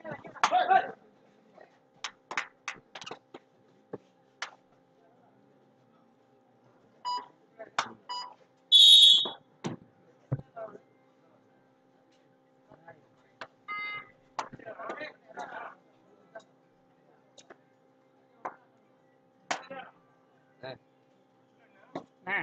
ஆ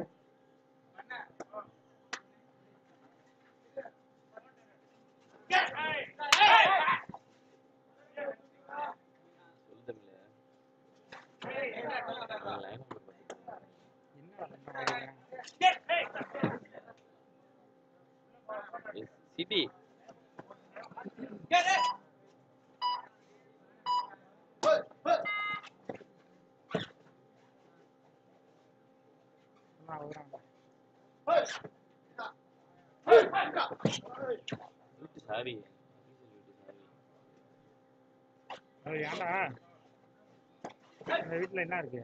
சொல்லு Tamil line number பார்த்து சிட்டி வீட்டு சாவி வீட்டு சாவி அது ஏன்டா இந்த வீட்டில் என்ன இருக்கு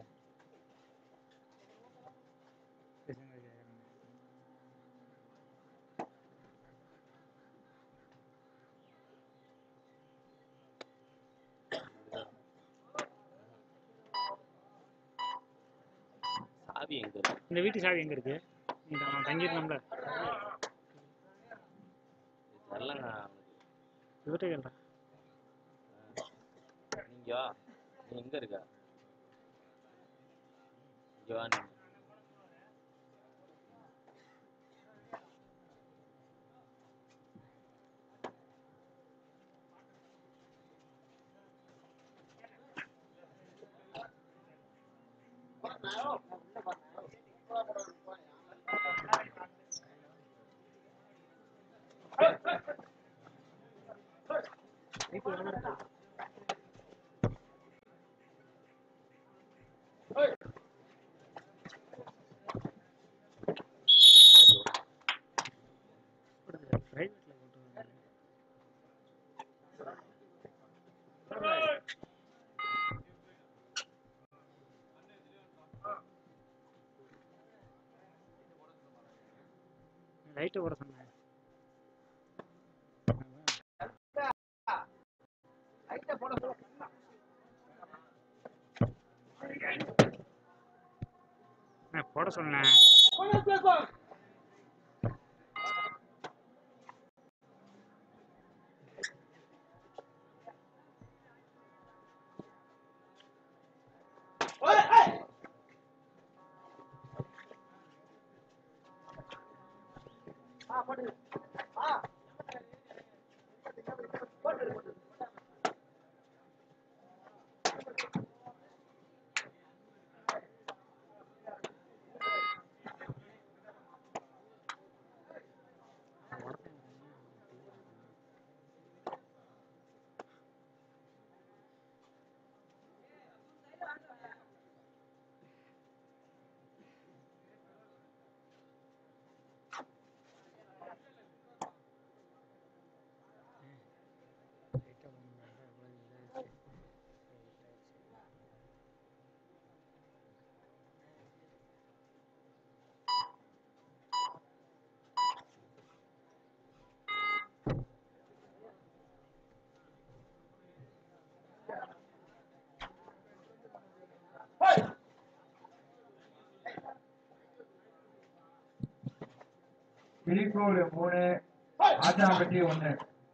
சாவி எங்க இருக்கு இந்த வீட்டு சாவி எங்க இருக்கு நீ நான் தங்கியிருந்தோம்ல தெரிலங்க இவர்கிட்ட கேள்றா நீங்க வா நீ எங்க இருக்க இங்க வா நீ பிரைவேட்ல போட்டு லைட்டை போட சொன்னேன் நான் போட சொன்னேன் கிளிக்கோடு மூணு ஆச்சாம்பட்டி ஒண்ணு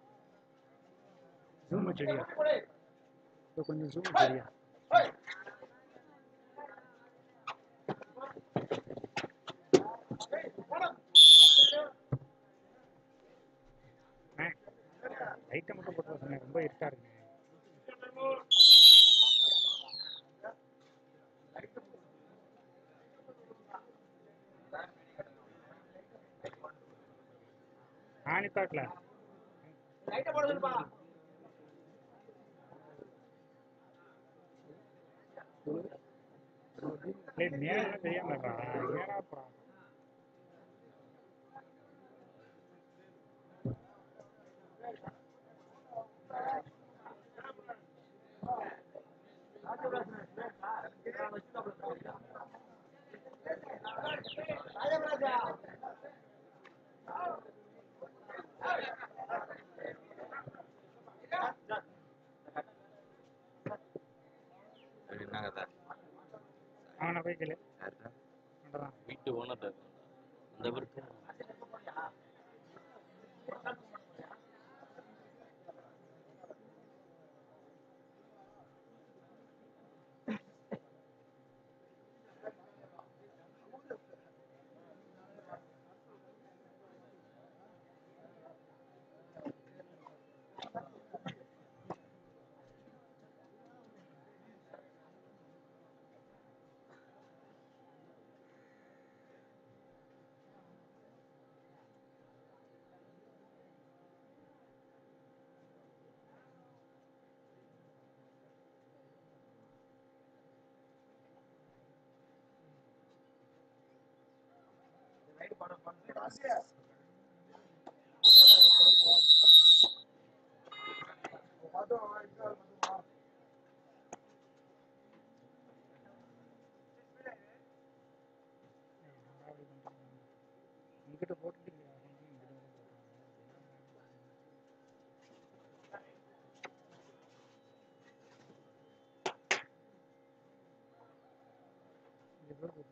ஜூம் வச்சுடியா இப்போ கொஞ்சம் ஜூம் வச்சுடியா லைட்டை மட்டும் போட்டு வர சொன்னேன் ரொம்ப இருட்டா இருக்கு நானே பார்க்கல டேய் நேரா தெரியாமடா நேரா போடா நான் போய் கேளு யாருடா? அவ்வளோதான் வீட்டு ஓனர் அந்த பேருக்கு இங்கிட்ட போட்டுட்டு இங்கிட்ட இங்க போட்டு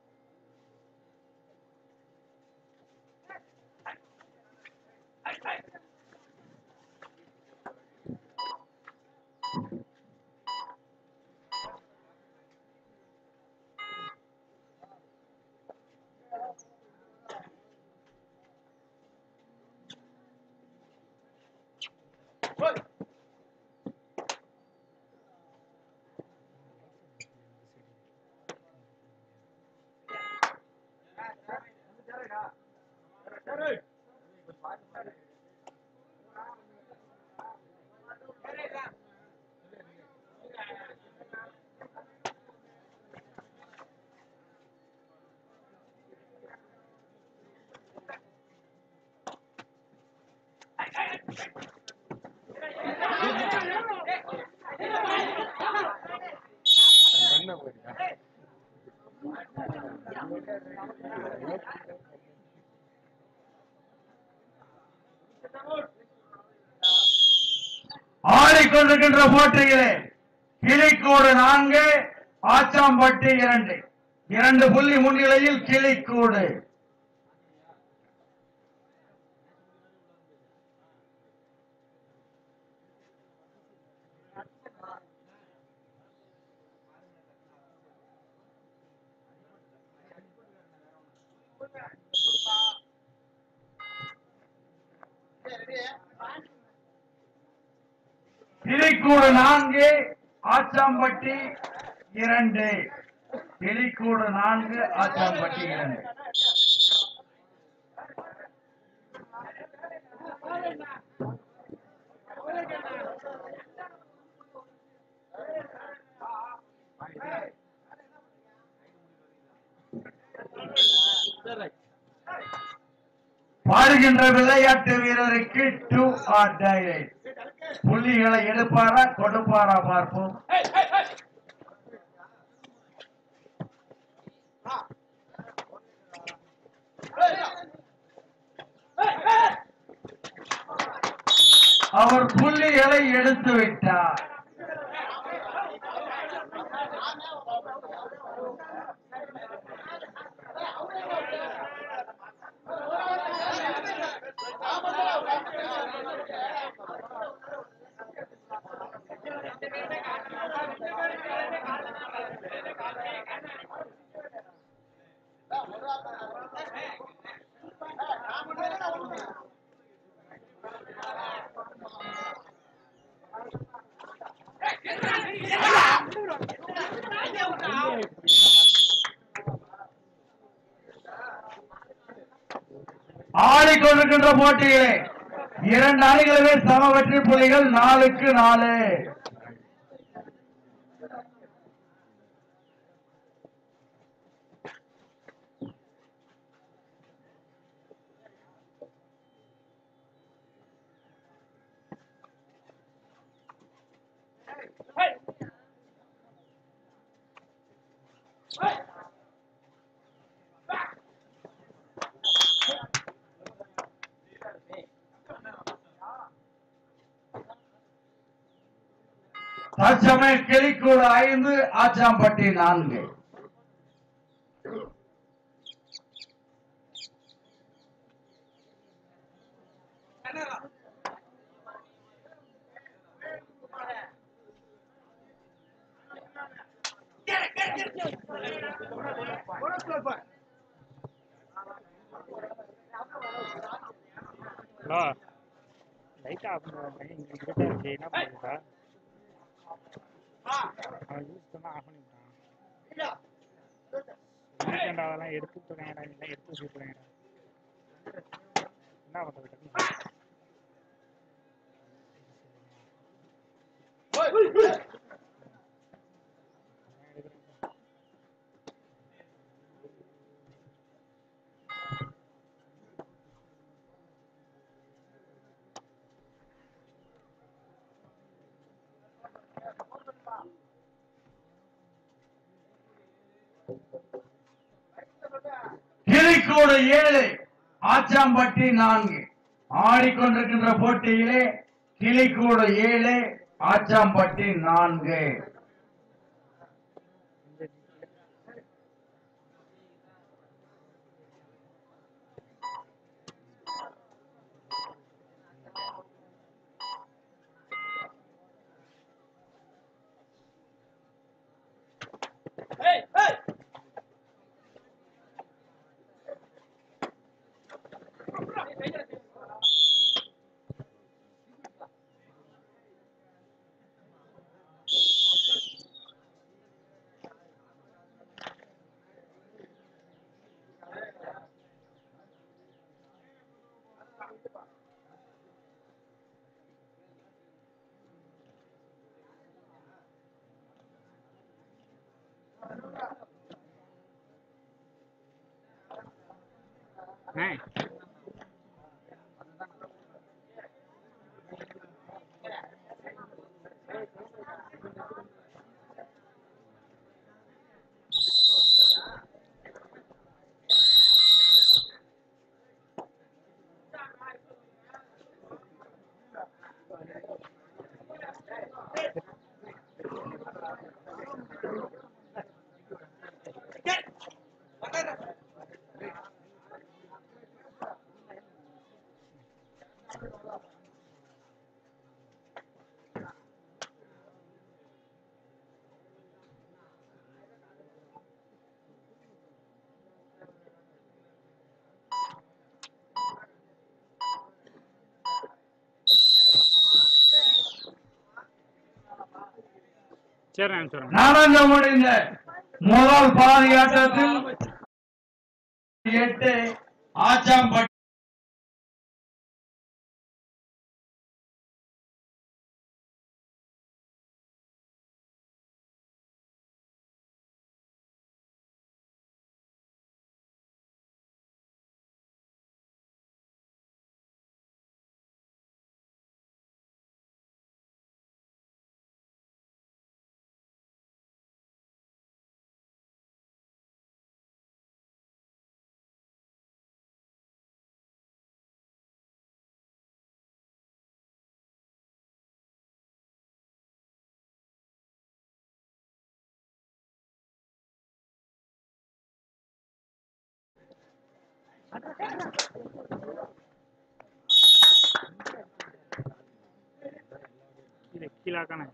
என்ன போறியா ஆடிக்கொண்டிருக்கின்ற போட்டியிலே கிளிக்கூடு நான்கு ஆச்சாம்பட்டி இரண்டு இரண்டு புள்ளி முன்னிலையில் கிளிக்கூடு கிளிக்கூடு நான்கு ஆச்சாம்பட்டி இரண்டு கிளிக்கூடு நான்கு ஆச்சாம்பட்டி இரண்டு பாடுகின்ற விளையாட்டு வீரருக்கு டூ ஆர் டைரக்ட் புள்ளிகளை எடுப்பாரா கொடுப்பாரா பார்ப்போம் அவர் புள்ளிகளை எடுத்து விட்டார் ஆடிக்கொண்டிருக்கின்ற போட்டியிலே இரண்டு அணிகளுமே சம வெற்றி புள்ளிகள் நாலுக்கு நாலு தற்சமய கிளிக்கூடு ஐந்து ஆச்சாம்பட்டி நான்கு சுவிட்ச் ஆஃப் பண்ணுவாங்க இங்க இருட்டா இருக்கு என்ன பண்ணுறா அவன் யூஸ் பண்ணா ஆஃப் பண்ணிவிட்டான் வீக்கெண்ட் அதெல்லாம் எடுத்து போறேன்டா இல்லை எடுத்து வச்சு போறேன்டா என்ன பண்ணுறது கம்மி கிளிக்கூடு ஏழு ஆச்சாம்பட்டி நான்கு ஆடிக்கொண்டிருக்கின்ற போட்டியிலே கிளிக்கூடு ஏழு ஆச்சாம்பட்டி நான்கு இந்த அண்ணே சரி நான் சொல்றேன் நடந்து முடிந்த முதல் பாதி ஆட்டத்தில் எட்டு ஆச்சாம்பட்டி கீழே கீழாக்கானே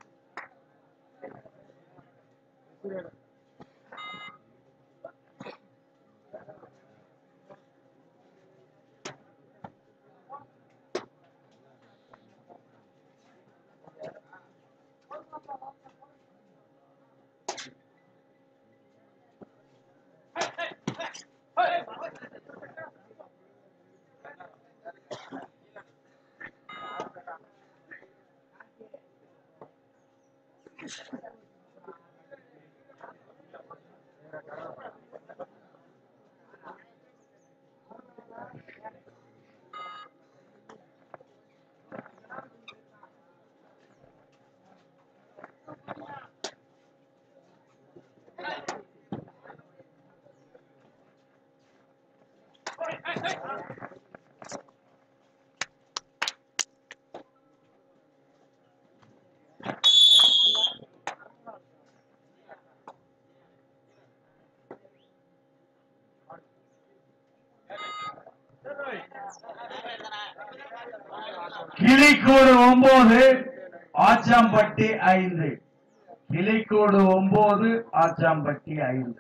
கிளிக்கூடு ஒன்பது ஆச்சாம்பட்டி ஐந்து கிளிக்கூடு ஒன்பது ஆச்சாம்பட்டி ஐந்து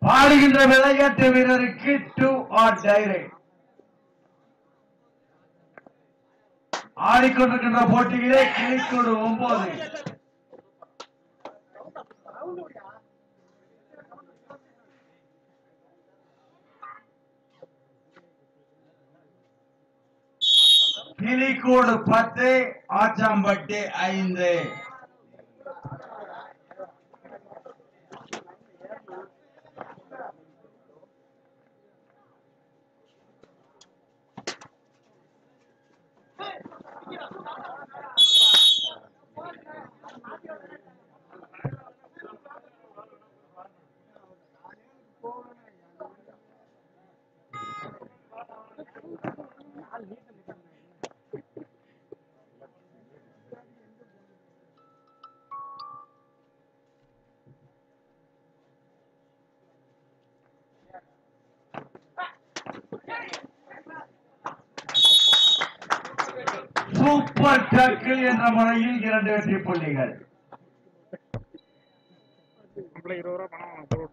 ஆடுகின்ற விளையாட்டு வீரருக்கு டூ ஆர் டைரக்ட் ஆடிக்கொண்டிருக்கின்ற போட்டியிலே கிளிக்கோடு ஒன்பது கிளிக்கூடு பத்து ஆச்சாம்பட்டி ஐந்து சூப்பர் டக்கிள் என்ற முறையில் இரண்டு வெற்றி புள்ளிகள் நம்மள இருபது ரூபா பணம் போட்டு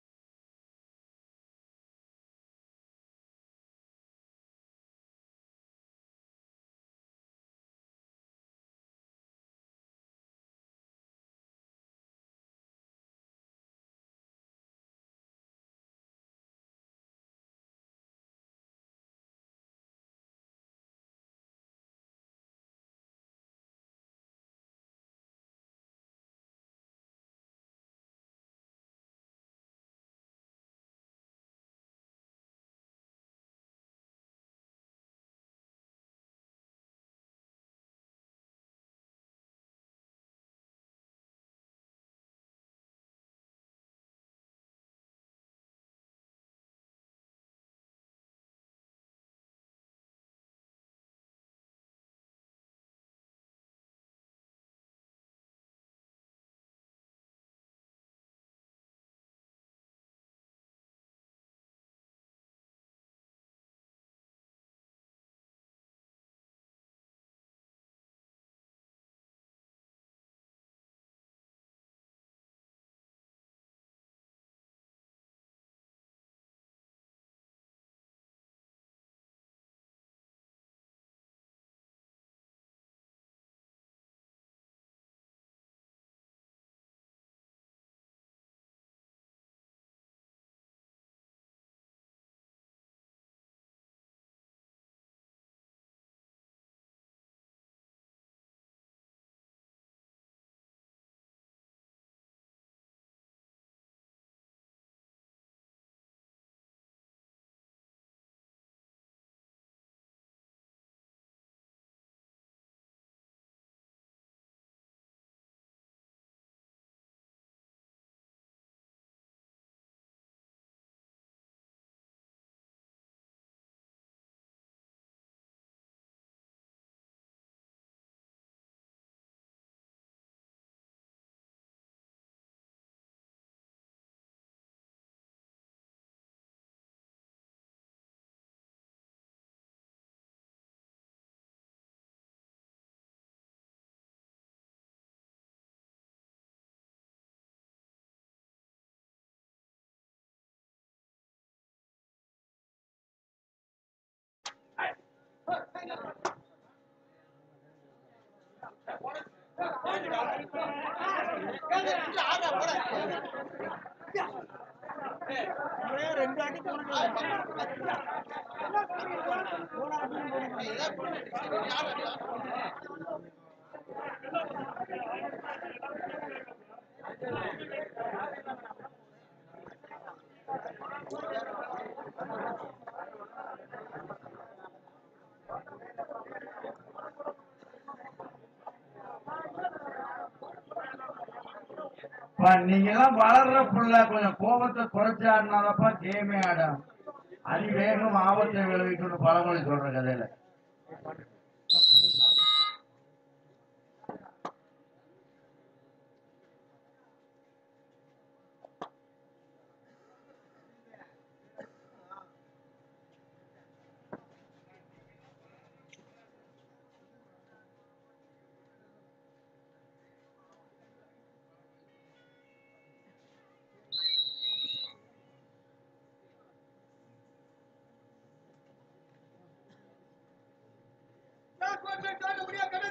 அப்பா, நீங்க எல்லாம் வளர்ற புள்ள கொஞ்சம் கோபத்தை குறைச்சு ஆடினாதப்பா கேமே ஆடும் அதிவேகம் ஆபத்தை விளைவிக்கணும் பழமொழி சொல்ற கதையில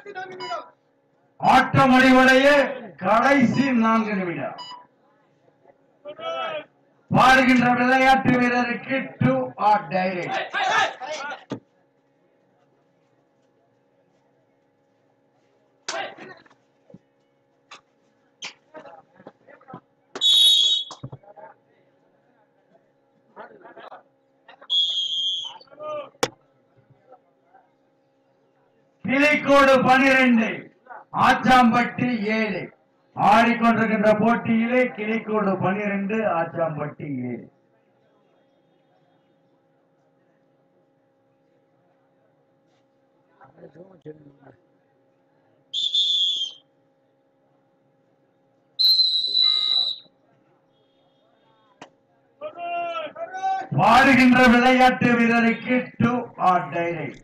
ஆட்டம் முடிவடைய கடைசி நான்கு நிமிடம் பாடுகின்ற விளையாட்டு வீரருக்கு டூ ஆர் டைரக்ட் கிளிக்கோடு பனிரெண்டு ஆச்சாம்பட்டி ஏழு ஆடிக்கொண்டிருக்கின்ற போட்டியிலே கிளிக்கோடு பனிரெண்டு ஆச்சாம்பட்டி ஏழு பாடுகின்ற விளையாட்டு வீரருக்கு டூ ஆர் டைரக்ட்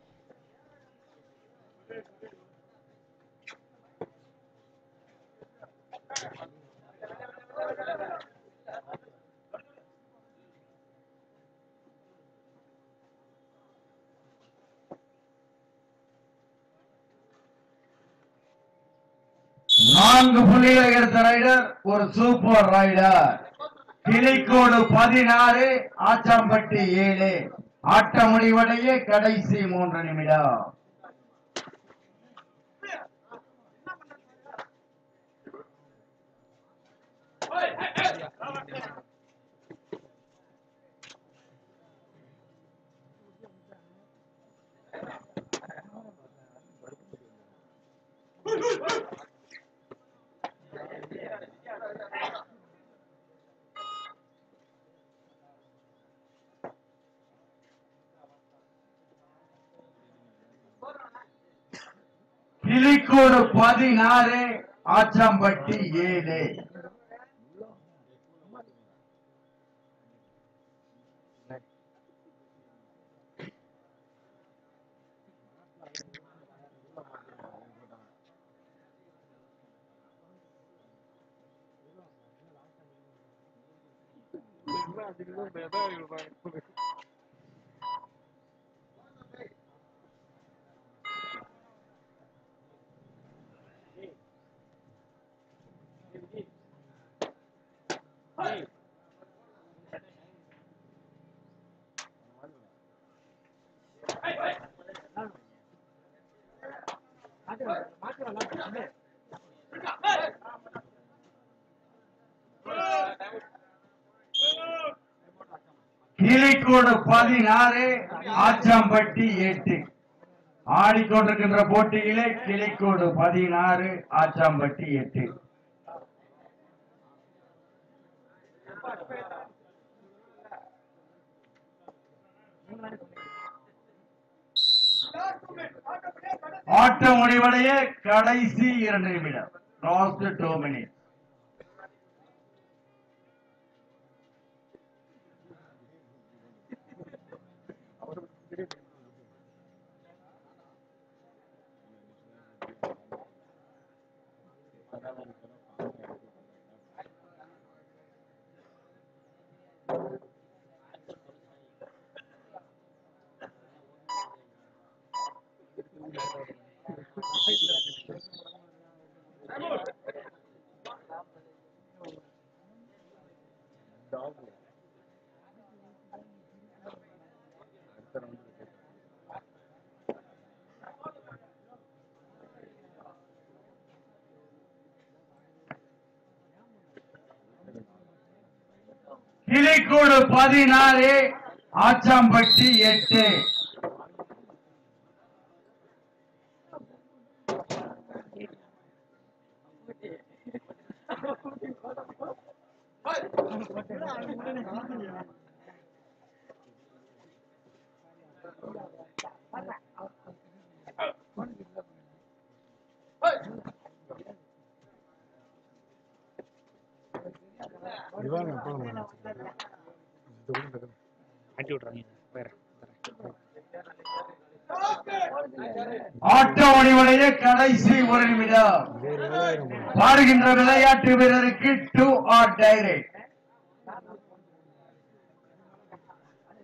நான்கு புள்ளிகளை எடுத்த ரைடர் ஒரு சூப்பர் ரைடர் கிளிக்கோடு பதினாறு ஆச்சாம்பட்டி ஏழு ஆட்ட முடிவடைய கடைசி மூன்று நிமிடம் கிளிக்கோடு பதினாறு ஆச்சாம்பட்டி ஏழு கிளிக்கோடு பதினாறு ஆச்சாம்பட்டி எட்டு ஆடிக்கொண்டிருக்கின்ற போட்டியிலே கிளிக்கோடு பதினாறு ஆச்சாம்பட்டி எட்டு ஆட்டம் முடிவடைய கடைசி இரண்டு நிமிடம் லாஸ்ட் டூ மினிட் கிளிக்கூடு பதினாறு ஆச்சாம்பட்டி எட்டு இவாங்க போகணும் அட்டி விட்றாங்க வேற ஆட்ட முடிவடைய கடைசி ஒரு நிமிடம் வேறு வேலையை நம்ம பாடுகின்ற விளையாட்டு வீரருக்கு டூ ஆர் டைரக்ட்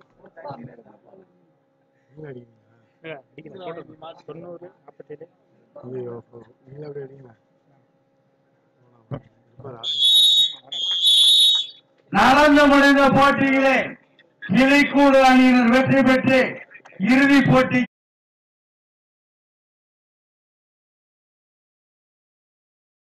நீங்க அடிக்கிறீங்களா அடிக்கணும் தொண்ணூறு நாற்பத்தேழு ஐயோ இல்லை அப்படி அடிங்களா இருப்பாரா நடந்து முடிந்த போட்டியிலே கிளைக்கூடு அணியினர் வெற்றி பெற்று இறுதிப் போட்டி